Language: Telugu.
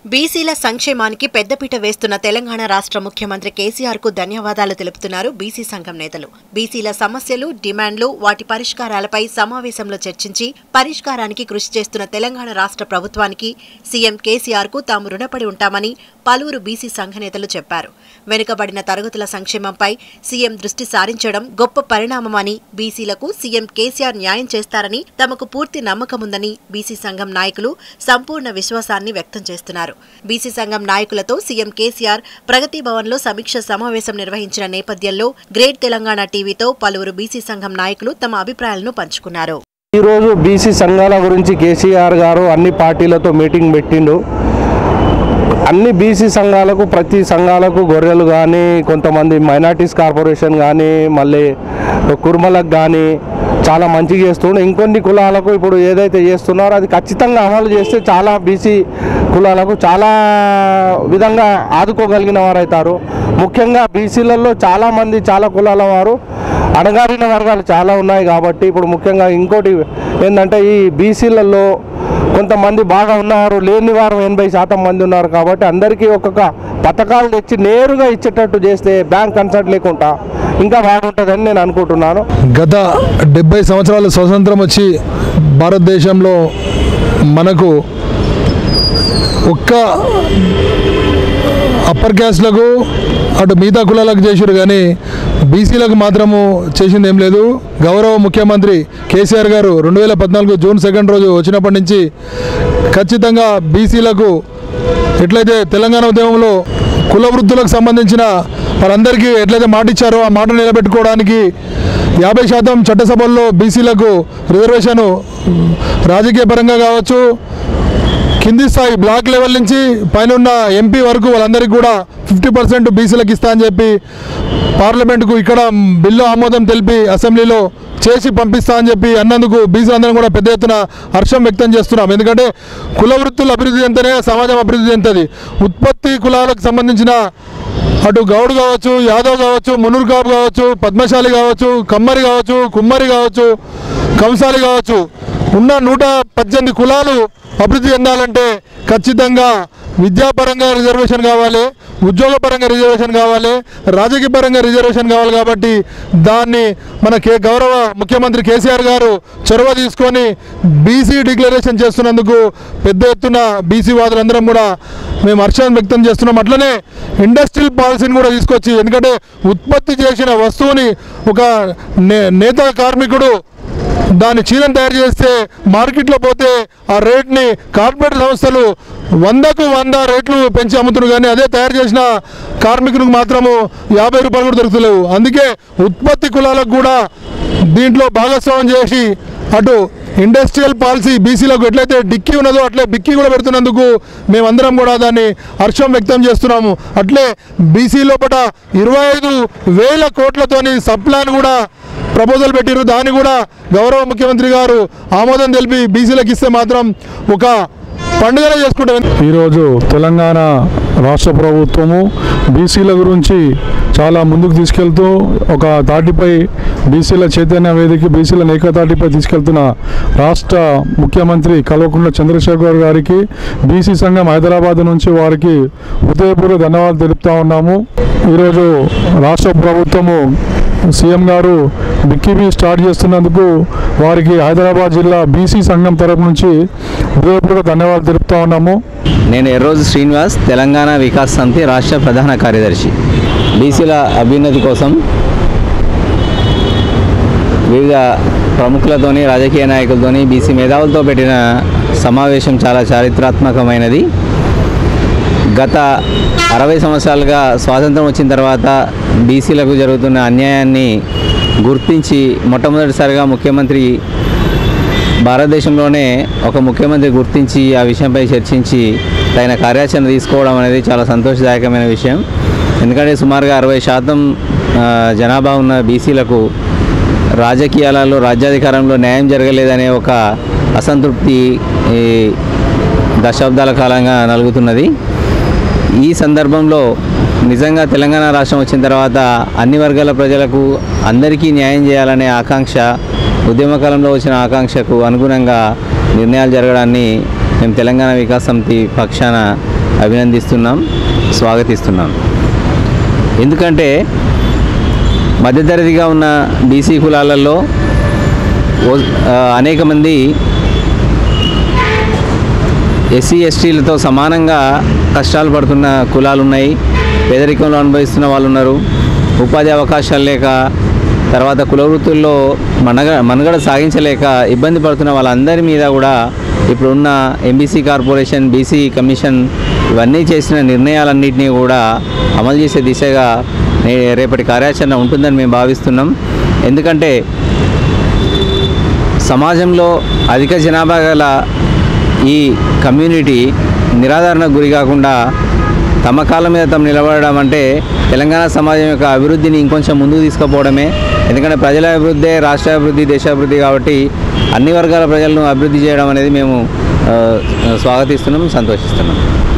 బీసీల సంక్షేమానికి పెద్దపీట వేస్తున్న తెలంగాణ రాష్ట్ర ముఖ్యమంత్రి కేసీఆర్ కు ధన్యవాదాలు తెలుపుతున్నారు బీసీ సంఘం నేతలు బీసీల సమస్యలు డిమాండ్లు వాటి పరిష్కారాలపై సమావేశంలో చర్చించి పరిష్కారానికి కృషి చేస్తున్న తెలంగాణ రాష్ట్ర ప్రభుత్వానికి సీఎం కేసీఆర్ కు తాము రుణపడి ఉంటామని పలువురు బీసీ సంఘ నేతలు చెప్పారు వెనుకబడిన తరగతుల సంక్షేమంపై సీఎం దృష్టి సారించడం గొప్ప పరిణామమని బీసీలకు సీఎం కేసీఆర్ న్యాయం చేస్తారని తమకు పూర్తి నమ్మకముందని బీసీ సంఘం నాయకులు సంపూర్ణ విశ్వాసాన్ని వ్యక్తం చేస్తున్నారు బీసీ సంఘం నాయకులతో సీఎం కేసీఆర్ ప్రగతి భవన్లో సమీక్ష సమావేశం నిర్వహించిన నేపథ్యంలో గ్రేట్ తెలంగాణ టీవీతో పలువురు బీసీ సంఘం నాయకులు తమ అభిప్రాయాలను పంచుకున్నారు ఈరోజు బీసీ సంఘాల గురించి కేసీఆర్ గారు అన్ని పార్టీలతో మీటింగ్ పెట్టిండు అన్ని బీసీ సంఘాలకు ప్రతి సంఘాలకు గొర్రెలు కానీ కొంతమంది మైనార్టీస్ కార్పొరేషన్ కానీ మళ్ళీ కుర్మలకు కానీ చాలా మంచిగా చేస్తుండే ఇంకొన్ని కులాలకు ఇప్పుడు ఏదైతే చేస్తున్నారో అది ఖచ్చితంగా అమలు చేస్తే చాలా బీసీ కులాలకు చాలా విధంగా ఆదుకోగలిగిన వారు అవుతారు ముఖ్యంగా బీసీలలో చాలామంది చాలా కులాల వారు అణగారిన వర్గాలు చాలా ఉన్నాయి కాబట్టి ఇప్పుడు ముఖ్యంగా ఇంకోటి ఏంటంటే ఈ బీసీలలో కొంతమంది బాగా ఉన్నారు లేని వారు ఎనభై శాతం మంది ఉన్నారు కాబట్టి అందరికీ ఒక్కొక్క పథకాలు తెచ్చి నేరుగా ఇచ్చేటట్టు చేస్తే బ్యాంక్ కన్సల్ట్ లేకుండా ఇంకా బాగుంటుందని నేను అనుకుంటున్నాను గత డెబ్బై సంవత్సరాల స్వతంత్రం వచ్చి భారతదేశంలో మనకు ఒక్క అప్పర్ క్యాస్ట్లకు అటు మిగతా కులాలకు చేసారు కానీ బీసీలకు మాత్రము చేసింది ఏం లేదు గౌరవ ముఖ్యమంత్రి కేసీఆర్ గారు రెండు వేల పద్నాలుగు జూన్ సెకండ్ రోజు వచ్చినప్పటి నుంచి ఖచ్చితంగా బీసీలకు ఎట్లయితే తెలంగాణ ఉద్యమంలో కుల వృత్తులకు సంబంధించిన వారందరికీ ఎట్లయితే మాట ఇచ్చారో ఆ మాట నిలబెట్టుకోవడానికి యాభై శాతం చట్టసభల్లో బీసీలకు రిజర్వేషన్ రాజకీయ పరంగా కావచ్చు కింది స్థాయి బ్లాక్ లెవెల్ నుంచి పైన ఉన్న ఎంపీ వరకు వాళ్ళందరికీ కూడా ఫిఫ్టీ పర్సెంట్ బీసీలకు ఇస్తా అని చెప్పి పార్లమెంటుకు ఇక్కడ బిల్లు ఆమోదం తెలిపి అసెంబ్లీలో చేసి పంపిస్తా అని చెప్పి అన్నందుకు బీసీలందరం కూడా పెద్ద ఎత్తున హర్షం వ్యక్తం చేస్తున్నాం ఎందుకంటే కుల వృత్తుల అభివృద్ధి చెందనే సమాజం అభివృద్ధి చెందుతుంది ఉత్పత్తి కులాలకు సంబంధించిన అటు గౌడ్ కావచ్చు యాదవ్ కావచ్చు మునూర్ కాపు కావచ్చు పద్మశాలి కావచ్చు కమ్మరి కావచ్చు కుమ్మరి కావచ్చు కంసాలి కావచ్చు ఉన్న నూట పద్దెనిమిది కులాలు అభివృద్ధి చెందాలంటే ఖచ్చితంగా విద్యాపరంగా రిజర్వేషన్ కావాలి ఉద్యోగపరంగా రిజర్వేషన్ కావాలి రాజకీయ పరంగా రిజర్వేషన్ కావాలి కాబట్టి దాన్ని మన కే గౌరవ ముఖ్యమంత్రి కేసీఆర్ గారు చొరవ తీసుకొని బీసీ డిక్లరేషన్ చేస్తున్నందుకు పెద్ద ఎత్తున బీసీ వాదులందరం కూడా మేము హర్షాన్ని వ్యక్తం చేస్తున్నాం అట్లనే ఇండస్ట్రియల్ పాలసీని కూడా తీసుకొచ్చి ఎందుకంటే ఉత్పత్తి చేసిన వస్తువుని ఒక నే నేత కార్మికుడు దాని చీరను తయారు చేస్తే మార్కెట్లో పోతే ఆ రేట్ని కార్పొరేట్ సంస్థలు వందకు వంద రేట్లు పెంచి అమ్ముతున్నారు కానీ అదే తయారు చేసిన కార్మికునికి మాత్రము యాభై రూపాయలు కూడా దొరుకుతలేవు అందుకే ఉత్పత్తి కులాలకు కూడా దీంట్లో భాగస్వామ్యం చేసి అటు ఇండస్ట్రియల్ పాలసీ బీసీలకు ఎట్లయితే డిక్కీ ఉన్నదో అట్లే బిక్కీ కూడా పెడుతున్నందుకు మేమందరం కూడా దాన్ని హర్షం వ్యక్తం చేస్తున్నాము అట్లే బీసీ లోపల ఇరవై ఐదు వేల కోట్లతోని సబ్ ప్లాన్ కూడా ప్రపోజల్ పెట్టిరు దాన్ని కూడా గౌరవ ముఖ్యమంత్రి గారు ఆమోదం తెలిపి బీసీలకు ఇస్తే మాత్రం ఒక పండుగనే చేసుకుంటాం ఈరోజు తెలంగాణ రాష్ట్ర ప్రభుత్వము బీసీల గురించి చాలా ముందుకు తీసుకెళ్తూ ఒక తాటిపై బీసీల చైతన్య వేదిక బీసీల ఏకతాటిపై తీసుకెళ్తున్న రాష్ట్ర ముఖ్యమంత్రి కల్వకుంట్ల చంద్రశేఖర్ గారికి బీసీ సంఘం హైదరాబాద్ నుంచి వారికి హృదయపూర్వక ధన్యవాదాలు తెలుపుతా ఉన్నాము ఈరోజు రాష్ట్ర ప్రభుత్వము సీఎం గారు బిక్కిబీ స్టార్ట్ చేస్తున్నందుకు వారికి హైదరాబాద్ జిల్లా బీసీ సంఘం తరపు నుంచి హృదయపూర్వక ధన్యవాదాలు తెలుపుతా ఉన్నాము నేను ఎర్రోజు శ్రీనివాస్ తెలంగాణ వికాస్ సమితి రాష్ట్ర ప్రధాన కార్యదర్శి బీసీల అభ్యున్నతి కోసం వివిధ ప్రముఖులతోని రాజకీయ నాయకులతోని బీసీ మేధావులతో పెట్టిన సమావేశం చాలా చారిత్రాత్మకమైనది గత అరవై సంవత్సరాలుగా స్వాతంత్రం వచ్చిన తర్వాత బీసీలకు జరుగుతున్న అన్యాయాన్ని గుర్తించి మొట్టమొదటిసారిగా ముఖ్యమంత్రి భారతదేశంలోనే ఒక ముఖ్యమంత్రి గుర్తించి ఆ విషయంపై చర్చించి తగిన కార్యాచరణ తీసుకోవడం అనేది చాలా సంతోషదాయకమైన విషయం ఎందుకంటే సుమారుగా అరవై శాతం ఆ, జనాభా ఉన్న బీసీలకు రాజకీయాలలో రాజ్యాధికారంలో న్యాయం జరగలేదనే ఒక అసంతృప్తి ఈ దశాబ్దాల కాలంగా నలుగుతున్నది ఈ సందర్భంలో నిజంగా తెలంగాణ రాష్ట్రం వచ్చిన తర్వాత అన్ని వర్గాల ప్రజలకు అందరికీ న్యాయం చేయాలనే ఆకాంక్ష ఉద్యమ కాలంలో వచ్చిన ఆకాంక్షకు అనుగుణంగా నిర్ణయాలు జరగడాన్ని మేము తెలంగాణ వికాస్ సమితి పక్షాన అభినందిస్తున్నాం స్వాగతిస్తున్నాం ఎందుకంటే మధ్యతరగతిగా ఉన్న బీసీ కులాలలో ఓ- ఆ, అనేక మంది ఎస్సీ ఎస్టీలతో సమానంగా కష్టాలు పడుతున్న కులాలు ఉన్నాయి పేదరికంలో అనుభవిస్తున్న వాళ్ళు ఉన్నారు ఉపాధి అవకాశాలు లేక తర్వాత కుల వృత్తుల్లో మనగ మనుగడ సాగించలేక ఇబ్బంది పడుతున్న వాళ్ళందరి మీద కూడా ఇప్పుడున్న ఎంబీసీ కార్పొరేషన్ బీసీ కమిషన్ ఇవన్నీ చేసిన నిర్ణయాలన్నింటినీ కూడా అమలు చేసే దిశగా నే- రేపటి కార్యాచరణ ఉంటుందని మేము భావిస్తున్నాం ఎందుకంటే సమాజంలో అధిక జనాభా గల ఈ కమ్యూనిటీ నిరాధారణకు గురి కాకుండా తమ కాళ్ళ మీద తమ నిలబడడం అంటే తెలంగాణ సమాజం యొక్క అభివృద్ధిని ఇంకొంచెం ముందుకు తీసుకుపోవడమే ఎందుకంటే ప్రజల అభివృద్ధి రాష్ట్ర అభివృద్ధి దేశాభివృద్ధి కాబట్టి అన్ని వర్గాల ప్రజలను అభివృద్ధి చేయడం అనేది మేము ఆ, స్వాగతిస్తున్నాం సంతోషిస్తున్నాం